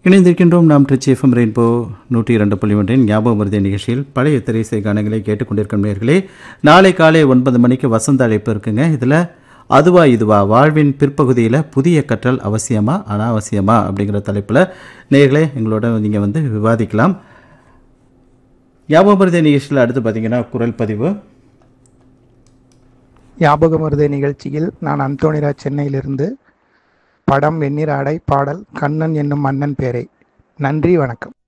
இணைந்திருக்கின்றோம் நாம் Trichy FM rainbow நூற்றி இரண்டு புள்ளி ஒன்றின் ஞாபகம் வருதே நிகழ்ச்சியில் பழைய திரைசை கானங்களை கேட்டுக்கொண்டிருக்கும் நேர்களே நாளை காலை ஒன்பது மணிக்கு வசந்த அழைப்பு இருக்குங்க இதில் அதுவா இதுவா வாழ்வின் பிற்பகுதியில் புதிய கற்றல் அவசியமா அனாவசியமா அப்படிங்கிற தலைப்பில் நேர்களே எங்களோட நீங்கள் வந்து விவாதிக்கலாம் ஞாபகம் வருதே நிகழ்ச்சியில் அடுத்து பார்த்தீங்கன்னா குரல் பதிவு ஞாபகம் வருதே நிகழ்ச்சியில் நான் அந்தோணிராஜ் சென்னையிலிருந்து படம் வெந்நீர் ஆடை பாடல் கண்ணன் என்னும் மன்னன் பேரை நன்றி வணக்கம்